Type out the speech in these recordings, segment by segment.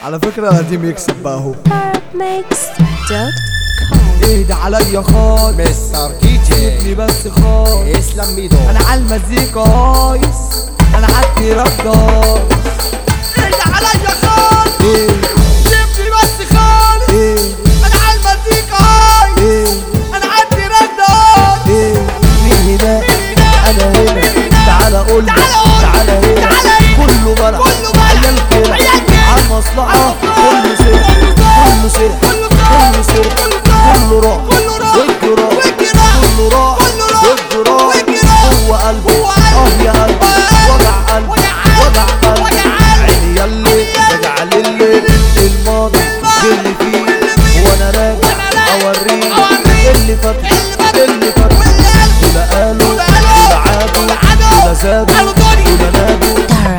على فكرة القديم يكسب بقى اهو Mix.com اهدى عليا خالص مستر كيتشي سيبني بس خالص اسلام ميدو انا على المزيكا هايص انا حدي رقص اهدى عليا خالص ايه سيبني بس خالص ايه انا على المزيكا هايص ايه انا حدي رقص ايه مين هناك انا هنا تعالى قول تعالى قول. تعالى هنا تعالى هنا. كله بلع كله بلع. عيال كده عيال كده. على المصلحة على كله المصلحة. سر كله كله سر. سر كله كله سر. سر كله راح. كله راح والجراح. والجراح والجراح. كله راح كله راح. والجراح والجراح. هو قلبه هو قلبه. اه يا قلبي آه. وجع قلبي وجع قلبي. وجع قلبي وجع قلبي. عيني يلي رجع للي الماضي اللي فيه وانا راجع وأنا راجع. اوريك أوريك. اللي فات اللي فات. اللي فات واللي قلبه. ولا قالوا ولا قالوا. ولا عادوا ولا عادوا. ولا زادوا قالوا دوني. ولا نادوا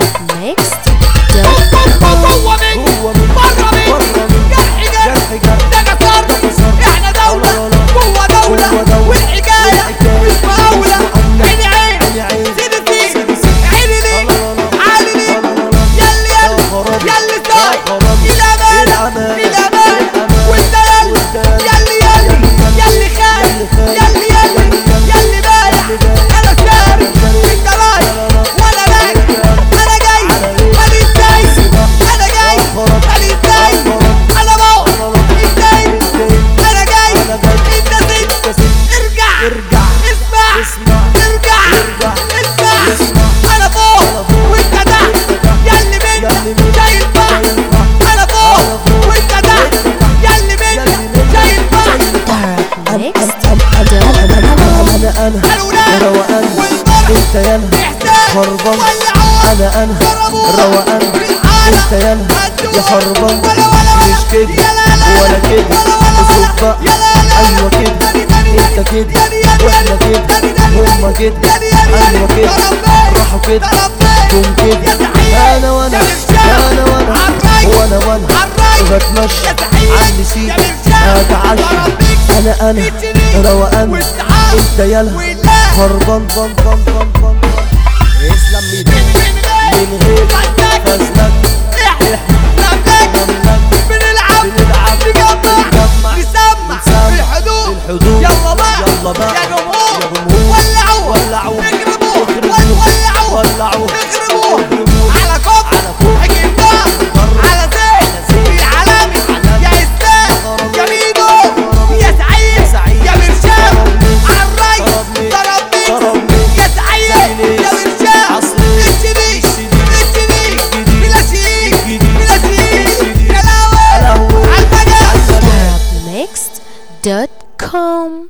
Mix.com هو مين هو من بره مين بره من جرح جرح جرح جرح ده كسر ده كسر. احنا دولة لا لا لا. جوه دولة جوه دولة. والحكاية والحكاية مش مقاولة مش مقاولة. عيني عين عيني عين. سيدي سيدي سيدي سيدي. عيني ليه لا لا لا. عالي ليه لا لا لا. يلي يا يلي خرابي. يلي يا ساي خرابي. الأمانة الأمانة. الأمانة الأمانة. وانت يلي وانت يلي يلي يلي. يلي خايف يلي خايف. يلي يلي يلي يلي. يلي بايع يلي بايع. أنا شاري أنا شاري. انت رايح لا لا لا. وأنا راجع أنا جاي على إيه؟ أنا ازاي سيبها. أنا جاي يا خرابي. أنا ازاي يا خرابي. أنا بقى أنا بقى. ازاي إزاي؟ انا جاي أنا جاي. انت زيد أنت زيد. ارجع ارجع. اسمع اسمع. ارجع ارجع. اسمع اسمع. انا فوق أنا فوق. وانت تحت وأنت تحت. يلي بنت يلي بنت. شايل بحر شايل بحر. انا فوق أنا فوق. وانت تحت وأنت تحت. يلي بنت يلي بنت. شايل بحر Mix.com انا انا الولاد روقان والبر انت يالا احسان خربان ولعوه انا انا ضربوه روقان بالحالة انت يالا هدوه يا خربان ولا ولا ولا مش كده يا لا لا ولا كده ولا ولا ولا اسلوب بقى يا لا لا ايوه كده تاني تاني انت تاني كده تاني تاني واحنا تاني كده تاني تاني هما كده تاني تاني ايوه كده طرفين. راحوا كده طرفين. جم كده يا تحية. انا وانا يا مرشاد. انا وانا عالرايق. وانا وانا عالرايق. بتمشى يا تحية. عندي سيد يا مرشاد. اتعشى ضربيك. انا انا اتنين. روقان والسحاب. انت يالا والله. خربان بان بان بان بان اسلام ميدو من غير فازلك احنا نملك نملك بنلعب بنلعب نجمع نجمع نسمع نسمع الحدود الحدود يلا بقى يلا بقى يا جمهور يا جمهور ولعوا ولعوا اقربوا اقربوا. ولعوا ولعوا اقربوا اقربوا. على كفر على كفر. حكيمنا بره. على زين على زين. العالمي العالمي. يا اسلام خرابي. يا ميدو خرابي. يا سعيد يا سعيد. يا مرشاد خرابي. عالريس خرابي. ضربني خرابي. يا سعيد زيني. يا مرشاد عصري. الجديد الجديد. الجديد الجديد. بلا شيء الجديد. بلا شيء الجديد. يا لهوي لهوي. عالفجر Mix.com